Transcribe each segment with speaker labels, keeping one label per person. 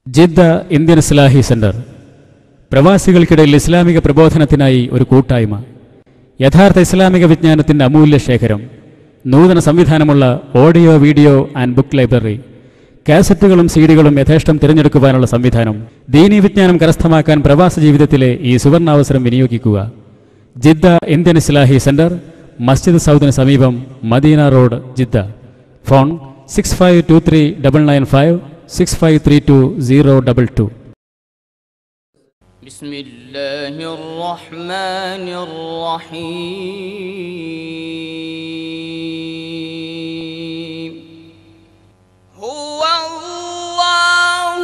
Speaker 1: Jeddah Indian Islahi centre പ്രവാസികൾക്കിടയിൽ ഇസ്ലാമിക പ്രബോധനത്തിനായി ഒരു കൂട്ടായ്മ യഥാർത്ഥ ഇസ്ലാമിക വിജ്ഞാനത്തിന്റെ അമൂല്യ ശേഖരം നൂതന സംവിധാനമുള്ള audio video and book library കാസറ്റുകളും സീഡികളും യഥേഷ്ടം തിരഞ്ഞെടുക്കുവാനുള്ള സംവിധാനം ദീനീ വിജ്ഞാനം കരസ്ഥമാക്കാൻ പ്രവാസ ജീവിതത്തിലെ ഈ സുവർണാവസരം വിനിയോഗിക്കുക ജിദ്ദ ഇന്ത്യൻ ഇസ്ലാഹി സെന്റർ മസ്ജിദ് സൗദിന് സമീപം Madina road Jeddah phone six five two three double nine five six five three two zero double two
Speaker 2: بسم الله الرحمن الرحيم هو الله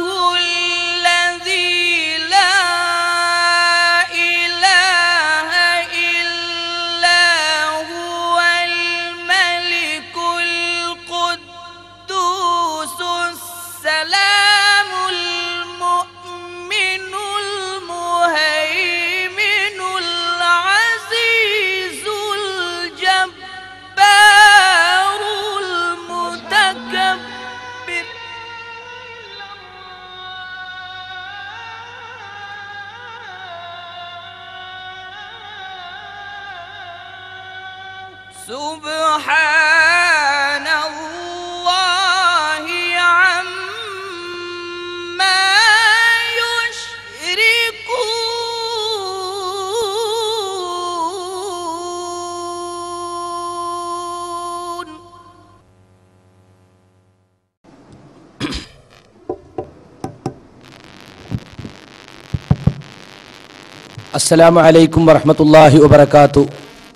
Speaker 2: الذي لا إله إلا هو الملك القدوس السلام المؤمن المهيمن العزيز الجبار المتكبر سبحان الله عما يشركون
Speaker 3: السلام عليكم ورحمة الله وبركاته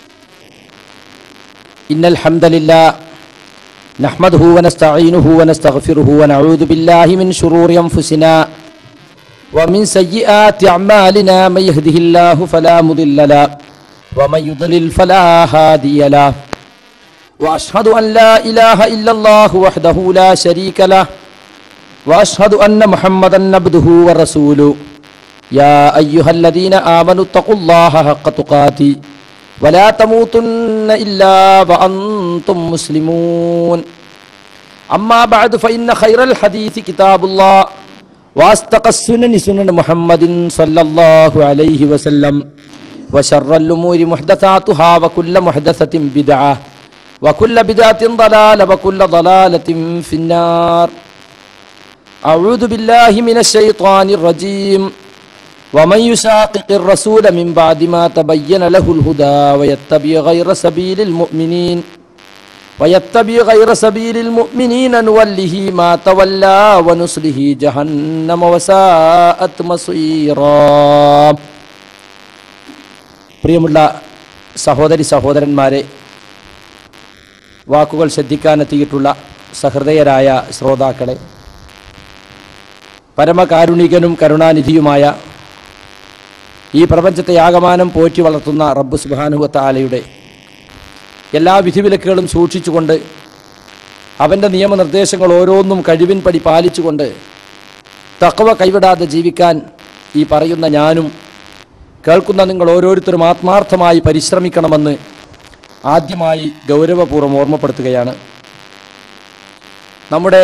Speaker 3: إن الحمد لله نحمده ونستعينه ونستغفره ونعوذ بالله من شرور أنفسنا ومن سيئات أعمالنا من يهده الله فلا مضل له ومن يضلل فلا هادي له وأشهد أن لا إله إلا الله وحده لا شريك له وأشهد أن محمدا عبده ورسوله يا أيها الذين آمنوا اتقوا الله حق تقاته ولا تموتن إلا وأنتم مسلمون أما بعد فإن خير الحديث كتاب الله وأصدق السنن سنن محمد صلى الله عليه وسلم وشر الأمور محدثاتها وكل محدثة بدعة وكل بدعة ضلالة وكل ضلالة في النار أعوذ بالله من الشيطان الرجيم ومن يشاقق الرسول من بعد ما تبين له الهدى ويتبع غير سبيل المؤمنين ويتبع غير سبيل المؤمنين نوله ما تولى ونصله جهنم وساءت مصيرا പ്രിയമുള്ള സഹോദരി സഹോദരന്മാരെ വാക്കുകൾ ശ്രദ്ധിക്കാനെത്തിയിട്ടുള്ള സഹൃദയരായ ശ്രോതാക്കളെ പരമകാരുണികനും കരുണാനിധിയുമായ ഈ പ്രപഞ്ചത്തെ ആകമാനം പോറ്റി വളർത്തുന്ന റബ്ബ് സുബാനുവത്ത ആലയുടെ എല്ലാ വിധിവിലക്കുകളും സൂക്ഷിച്ചുകൊണ്ട് അവൻ്റെ നിയമനിർദ്ദേശങ്ങൾ ഓരോന്നും കഴിവിൻപടി പാലിച്ചുകൊണ്ട് തക്കവ കൈവിടാതെ ജീവിക്കാൻ ഈ പറയുന്ന ഞാനും കേൾക്കുന്ന നിങ്ങൾ ഓരോരുത്തരും ആത്മാർത്ഥമായി പരിശ്രമിക്കണമെന്ന് ആദ്യമായി ഗൗരവപൂർവ്വം ഓർമ്മപ്പെടുത്തുകയാണ് നമ്മുടെ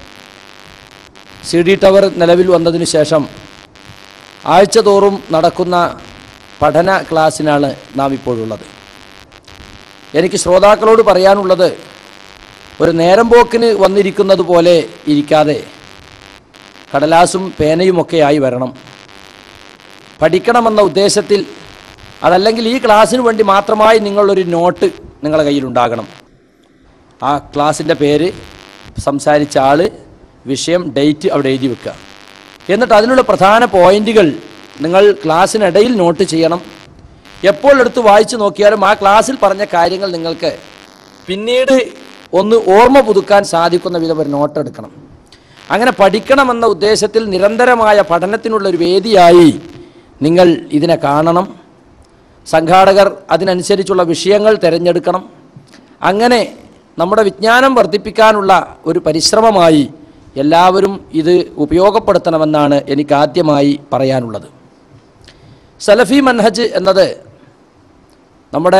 Speaker 3: സി ഡി ടവർ നിലവിൽ വന്നതിന് ശേഷം ആഴ്ചതോറും നടക്കുന്ന പഠന ക്ലാസ്സിനാണ് നാം ഇപ്പോഴുള്ളത് എനിക്ക് ശ്രോതാക്കളോട് പറയാനുള്ളത് ഒരു നേരം പോക്കിന് വന്നിരിക്കുന്നത് പോലെ ഇരിക്കാതെ കടലാസും പേനയുമൊക്കെ ആയി വരണം പഠിക്കണമെന്ന ഉദ്ദേശത്തിൽ അതല്ലെങ്കിൽ ഈ ക്ലാസ്സിന് വേണ്ടി മാത്രമായി നിങ്ങളൊരു നോട്ട് നിങ്ങളുടെ കയ്യിലുണ്ടാകണം ആ ക്ലാസ്സിൻ്റെ പേര് സംസാരിച്ച ആൾ വിഷയം ഡേറ്റ് അവിടെ എഴുതി വെക്കുക എന്നിട്ട് അതിനുള്ള പ്രധാന പോയിന്റുകൾ നിങ്ങൾ ക്ലാസ്സിനിടയിൽ നോട്ട് ചെയ്യണം എപ്പോൾ എടുത്ത് വായിച്ചു നോക്കിയാലും ആ ക്ലാസ്സിൽ പറഞ്ഞ കാര്യങ്ങൾ നിങ്ങൾക്ക് പിന്നീട് ഒന്ന് ഓർമ്മ പുതുക്കാൻ സാധിക്കുന്ന വിധം ഒരു നോട്ട് എടുക്കണം അങ്ങനെ പഠിക്കണമെന്ന ഉദ്ദേശത്തിൽ നിരന്തരമായ പഠനത്തിനുള്ള ഒരു വേദിയായി നിങ്ങൾ ഇതിനെ കാണണം സംഘാടകർ അതിനനുസരിച്ചുള്ള വിഷയങ്ങൾ തിരഞ്ഞെടുക്കണം അങ്ങനെ നമ്മുടെ വിജ്ഞാനം വർദ്ധിപ്പിക്കാനുള്ള ഒരു പരിശ്രമമായി എല്ലാവരും ഇത് ഉപയോഗപ്പെടുത്തണമെന്നാണ് എനിക്ക് ആദ്യമായി പറയാനുള്ളത് സലഫി മൻഹജ് എന്നത് നമ്മുടെ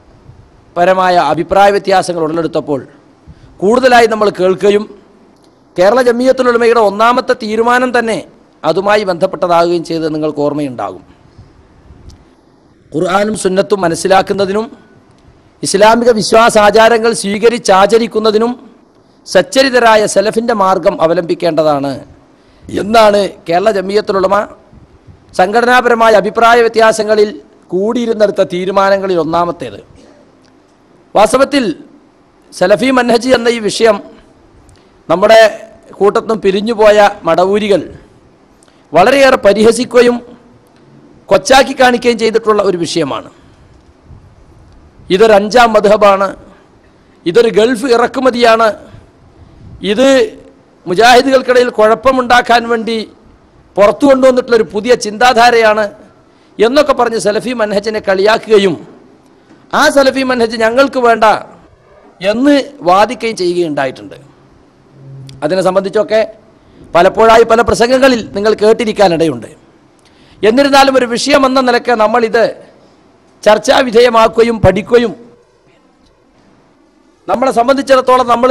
Speaker 3: സംഘടനാപരമായ അഭിപ്രായ വ്യത്യാസങ്ങൾ ഉടലെടുത്തപ്പോൾ കൂടുതലായി നമ്മൾ കേൾക്കുകയും കേരള ജമിയത്തുലുലമയുടെ ഒന്നാമത്തെ തീരുമാനം തന്നെ അതുമായി ബന്ധപ്പെട്ടതാകുകയും ചെയ്ത് നിങ്ങൾക്ക് ഓർമ്മയുണ്ടാകും ഖുർആാനും സുന്നത്തും മനസ്സിലാക്കുന്നതിനും ഇസ്ലാമിക വിശ്വാസാചാരങ്ങൾ സ്വീകരിച്ചാചരിക്കുന്നതിനും സച്ചരിതരായ സെലഫിൻ്റെ മാർഗം അവലംബിക്കേണ്ടതാണ് എന്നാണ് കേരള ജമിയത്തുലുളമ സംഘടനാപരമായ അഭിപ്രായ വ്യത്യാസങ്ങളിൽ കൂടിയിരുന്നെടുത്ത തീരുമാനങ്ങളിൽ ഒന്നാമത്തേത് വാസ്തവത്തിൽ സലഫി മൻഹജ് എന്ന ഈ വിഷയം നമ്മുടെ കൂട്ടത്തും പിരിഞ്ഞുപോയ മടവൂരികൾ വളരെയേറെ പരിഹസിക്കുകയും കൊച്ചാക്കി കാണിക്കുകയും ചെയ്തിട്ടുള്ള ഒരു വിഷയമാണ് ഇതൊരു അഞ്ചാം മധുഹബാണ് ഇതൊരു ഗൾഫ് ഇറക്കുമതിയാണ് ഇത് മുജാഹിദുകൾക്കിടയിൽ കുഴപ്പമുണ്ടാക്കാൻ വേണ്ടി പുറത്തു കൊണ്ടുവന്നിട്ടുള്ളൊരു പുതിയ ചിന്താധാരയാണ് എന്നൊക്കെ പറഞ്ഞ് സലഫി മൻഹജിനെ കളിയാക്കുകയും ആ സലഫി മൻഹജ് ഞങ്ങൾക്ക് വേണ്ട എന്ന് വാദിക്കുകയും ചെയ്യുകയുണ്ടായിട്ടുണ്ട് അതിനെ സംബന്ധിച്ചൊക്കെ പലപ്പോഴായി പല പ്രസംഗങ്ങളിൽ നിങ്ങൾ കേട്ടിരിക്കാനിടയുണ്ട് എന്നിരുന്നാലും ഒരു വിഷയം എന്ന നിലക്ക് നമ്മളിത് ചർച്ചാ വിധേയമാക്കുകയും പഠിക്കുകയും നമ്മളെ സംബന്ധിച്ചിടത്തോളം നമ്മൾ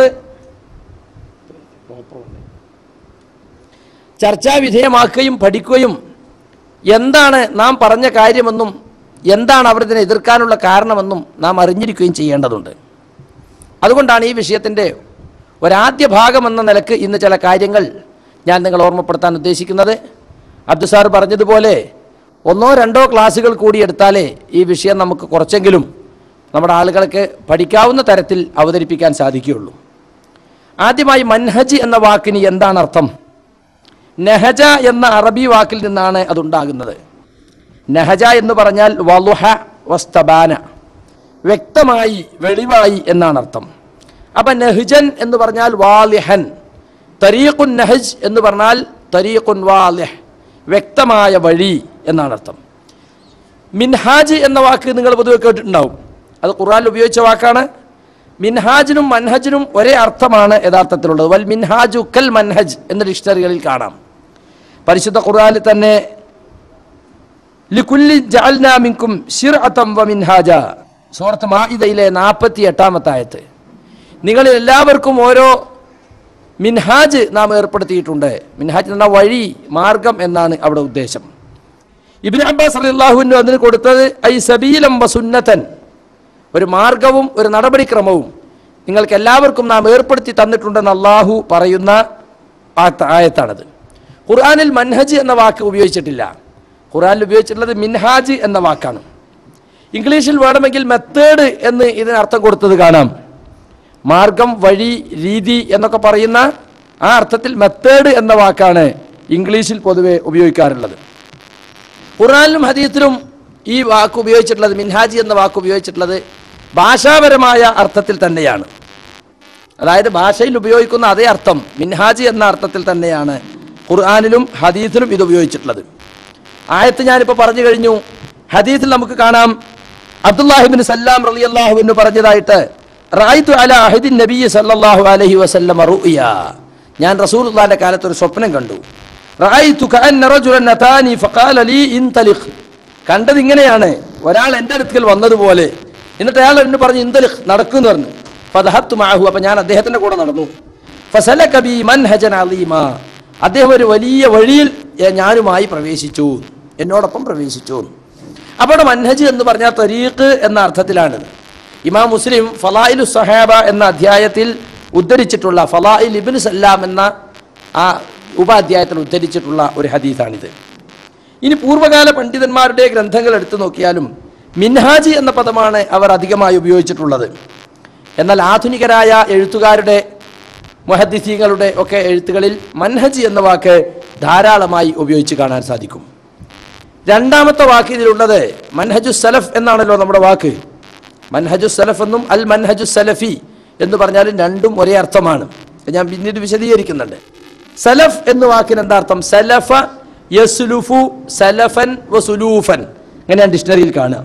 Speaker 3: ചർച്ചാ വിധേയമാക്കുകയും പഠിക്കുകയും എന്താണ് നാം പറഞ്ഞ കാര്യമെന്നും എന്താണ് അവർ ഇതിനെ എതിർക്കാനുള്ള കാരണമെന്നും നാം അറിഞ്ഞിരിക്കുകയും ചെയ്യേണ്ടതുണ്ട് അതുകൊണ്ടാണ് ഈ വിഷയത്തിൻ്റെ ഒരാദ്യ ഭാഗം എന്ന നിലക്ക് ഇന്ന് ചില കാര്യങ്ങൾ ഞാൻ നിങ്ങൾ ഓർമ്മപ്പെടുത്താൻ ഉദ്ദേശിക്കുന്നത് അബ്ദുസാർ പറഞ്ഞതുപോലെ ഒന്നോ രണ്ടോ ക്ലാസ്സുകൾ കൂടി എടുത്താലേ ഈ വിഷയം നമുക്ക് കുറച്ചെങ്കിലും നമ്മുടെ ആളുകൾക്ക് പഠിക്കാവുന്ന തരത്തിൽ അവതരിപ്പിക്കാൻ സാധിക്കുകയുള്ളൂ ആദ്യമായി മൻഹജ് എന്ന വാക്കിന് എന്താണ് അർത്ഥം നെഹജ എന്ന അറബി വാക്കിൽ നിന്നാണ് അതുണ്ടാകുന്നത് നെഹജ എന്ന് പറഞ്ഞാൽ വലുഹ വസ്തബാന വ്യക്തമായി വെളിവായി എന്നാണ് അർത്ഥം അപ്പം നെഹ്ജൻ എന്ന് പറഞ്ഞാൽ വാലിഹൻ തരീഖുൻ നെഹജ് എന്ന് പറഞ്ഞാൽ തരീഖുൻ വാലിഹ് വ്യക്തമായ വഴി എന്നാണ് അർത്ഥം മിൻഹാജ് എന്ന വാക്ക് നിങ്ങൾ പൊതുവെ കേട്ടിട്ടുണ്ടാവും അത് ഖുർആനിൽ ഉപയോഗിച്ച വാക്കാണ് മിൻഹാജിനും മൻഹജിനും ഒരേ അർത്ഥമാണ് യഥാർത്ഥത്തിലുള്ളത് വൽ മിൻഹാജു കൽ മൻഹജ് എന്ന ഡിക്ഷണറികളിൽ കാണാം പരിശുദ്ധ ഖുർആനിൽ തന്നെ ലിക്കുല്ലി ജഅൽനാ മിൻകും ശിർഅതം വ മിൻഹാജ സൂറത്ത് മാഇദയിലെ നാൽപ്പത്തി എട്ടാമത്തെ ആയത്ത് നിങ്ങളിൽ എല്ലാവർക്കും ഓരോ മിൻഹാജ് നാം ഏർപ്പെടുത്തിയിട്ടുണ്ട് മിൻഹാജ് എന്ന വഴി മാർഗം എന്നാണ് അവിടെ ഉദ്ദേശം ഇബിൻ അബ്ബാസ് റളിയല്ലാഹുവിന് അതിന് കൊടുത്തത് ഐ സബീലം വ സുന്നത്തൻ ഒരു മാർഗവും ഒരു നടപടിക്രമവും നിങ്ങൾക്ക് എല്ലാവർക്കും നാം ഏർപ്പെടുത്തി തന്നിട്ടുണ്ടെന്ന് അള്ളാഹു പറയുന്ന ആത്ത- ആയത്താണത് ഖുർആനിൽ മൻഹജ് എന്ന വാക്ക് ഉപയോഗിച്ചിട്ടില്ല ഖുർആനിൽ ഉപയോഗിച്ചിട്ടുള്ളത് മിൻഹാജ് എന്ന വാക്കാണ് ഇംഗ്ലീഷിൽ വേണമെങ്കിൽ മെത്തേഡ് എന്ന് ഇതിന് അർത്ഥം കൊടുത്തത് കാണാം മാർഗം വഴി രീതി എന്നൊക്കെ പറയുന്ന ആ അർത്ഥത്തിൽ മെത്തേഡ് എന്ന വാക്കാണ് ഇംഗ്ലീഷിൽ പൊതുവെ ഉപയോഗിക്കാറുള്ളത് ഖുർആനിലും ഹദീത്തിലും ഈ വാക്ക് ഉപയോഗിച്ചിട്ടുള്ളത് മിൻഹാജി എന്ന വാക്ക് ഉപയോഗിച്ചിട്ടുള്ളത് ഭാഷാപരമായ അർത്ഥത്തിൽ തന്നെയാണ് അതായത് ഭാഷയിൽ ഉപയോഗിക്കുന്ന അതേ അർത്ഥം മിൻഹാജി എന്ന അർത്ഥത്തിൽ തന്നെയാണ് ഖുർആനിലും ഹദീസിലും ഇത് ഉപയോഗിച്ചിട്ടുള്ളത് ആയത്ത് ഞാനിപ്പോൾ പറഞ്ഞു കഴിഞ്ഞു ഹദീസിൽ നമുക്ക് കാണാം അബ്ദുല്ലാഹിബിൻ സല്ലാം റളിയല്ലാഹു എന്ന് പറഞ്ഞതായിട്ട് റായിത്തു അല അഹിദിൻ നബി സല്ലല്ലാഹു അലൈഹി വസല്ലം റുഅയ ഞാൻ റസൂലുള്ളാഹിന്റെ കാലത്ത് ഒരു സ്വപ്നം കണ്ടു റായിത്തു കഅന്ന റജുലൻ അതാനി ഫഖാല ലീ ഇൻതലിഖ് കണ്ടത് ഇങ്ങനെയാണ് ഒരാൾ എൻ്റെ അടുക്കൽ വന്നതുപോലെ എന്നിട്ട് അയാൾ എന്നെ പറഞ്ഞു ഇന്തലിഖ് നടക്കുമെന്ന് പറഞ്ഞു ഫദഹത്തു മാഹു അപ്പം ഞാൻ അദ്ദേഹത്തിൻ്റെ കൂടെ നടന്നു ഫസലക ബി മൻഹജൻ അലീമ അദ്ദേഹം ഒരു വലിയ വഴിയിൽ ഏ- ഞാനുമായി പ്രവേശിച്ചു എന്നോടൊപ്പം പ്രവേശിച്ചു അപ്പോൾ മൻഹജ് എന്ന് പറഞ്ഞാൽ തരീഖ് എന്ന അർത്ഥത്തിലാണിത് ഇമാം മുസ്ലിം ഫലായിലു സഹാബ എന്ന അധ്യായത്തിൽ ഉദ്ധരിച്ചിട്ടുള്ള ഫലായിൽ ഇബിൻ സല്ലാം എന്ന ആ ഉപാധ്യായത്തിൽ ഉദ്ധരിച്ചിട്ടുള്ള ഒരു ഹദീസാണിത് ഇനി പൂർവ്വകാല പണ്ഡിതന്മാരുടെ ഗ്രന്ഥങ്ങൾ എടുത്തു നോക്കിയാലും മിൻഹാജ് എന്ന പദമാണ് അവർ അധികമായി ഉപയോഗിച്ചിട്ടുള്ളത് എന്നാൽ ആധുനികരായ എഴുത്തുകാരുടെ മുഹദ്ദിസീങ്ങളുടെ ഒക്കെ എഴുത്തുകളിൽ മൻഹജ് എന്ന വാക്ക് ധാരാളമായി ഉപയോഗിച്ച് കാണാൻ സാധിക്കും രണ്ടാമത്തെ വാക്ക് ഇതിലുള്ളത് മൻഹജു സലഫ് എന്നാണല്ലോ നമ്മുടെ വാക്ക് മൻഹജു സലഫ് എന്നും അൽ മൻഹജു സലഫി എന്ന് പറഞ്ഞാലും രണ്ടും ഒരേ അർത്ഥമാണ് ഞാൻ പിന്നീട് വിശദീകരിക്കുന്നുണ്ട് സലഫ് എന്ന വാക്കിന് എന്താ അർത്ഥം സലഫ യസ്ലുഫു സലഫൻ വസുലൂഫൻ അങ്ങനെയാണ് ഡിക്ഷണറിയിൽ കാണുക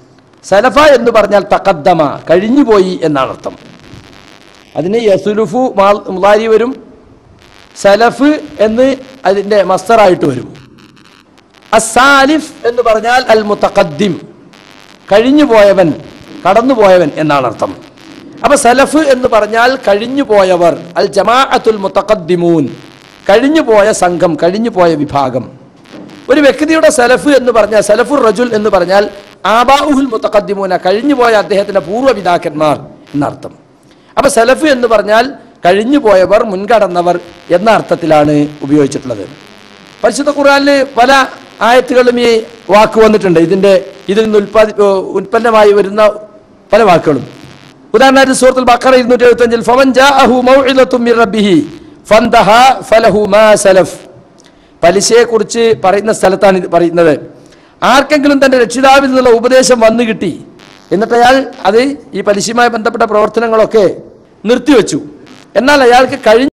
Speaker 3: സലഫ എന്ന് പറഞ്ഞാൽ തക്കദ്ദമ കഴിഞ്ഞുപോയി എന്നാണ് അർത്ഥം അതിന് യസുലുഫു മുലാരി വരും സലഫ് എന്ന് അതിൻ്റെ മസ്തറായിട്ട് വരും അസാലിഫ് എന്ന് പറഞ്ഞാൽ അൽ മുത്തഖദ്ദിം കഴിഞ്ഞുപോയവൻ കടന്നുപോയവൻ എന്നാണ് അർത്ഥം അപ്പൊ സലഫ് എന്ന് പറഞ്ഞാൽ കഴിഞ്ഞു പോയവർ അൽ ജമാഅത്തുൽ മുത്തഖദ്ദിമൂൻ കഴിഞ്ഞു പോയ സംഘം കഴിഞ്ഞു പോയ വിഭാഗം ഒരു വ്യക്തിയുടെ സലഫ് എന്ന് പറഞ്ഞാൽ സലഫുർ റജുൽ എന്ന് പറഞ്ഞാൽ ആബാഉഹുൽ മുത്തഖദ്ദിമൂന കഴിഞ്ഞു പോയ അദ്ദേഹത്തിന്റെ പൂർവ്വപിതാക്കന്മാർ എന്നർത്ഥം അപ്പൊ സലഫ് എന്ന് പറഞ്ഞാൽ കഴിഞ്ഞു പോയവർ മുൻകടന്നവർ എന്ന അർത്ഥത്തിലാണ് ഉപയോഗിച്ചിട്ടുള്ളത് പരിശുദ്ധ ഖുർആനിൽ പല ആയത്തുകളിലും ഈ വാക്ക് വന്നിട്ടുണ്ട് ഇതിന്റെ ഇതിൽ നിന്ന് ഉൽപ്പാദി ഏർ ഉൽപ്പന്നമായി വരുന്ന പല വാക്കുകളും ഉദാഹരണമായിട്ട് സൂറത്തുൽ ബഖറ ഇരുന്നൂറ്റി എഴുപത്തഞ്ചിൽ ഫമൻ ജാഅഹു മൗഇദത്തും മിർ റബ്ബിഹി ഫന്തഹ ഫലഹു മാ സലഫ് പലിശയെക്കുറിച്ച് പറയുന്ന സ്ഥലത്താണ് ഇത് പറയുന്നത് ആർക്കെങ്കിലും തന്റെ രക്ഷിതാവിൽ നിന്നുള്ള ഉപദേശം വന്നു കിട്ടി എന്നിട്ട് അയാൾ അത് ഈ പലിശയുമായി ബന്ധപ്പെട്ട പ്രവർത്തനങ്ങളൊക്കെ നിർത്തിവെച്ചു എന്നാൽ അയാൾക്ക് കഴിഞ്ഞ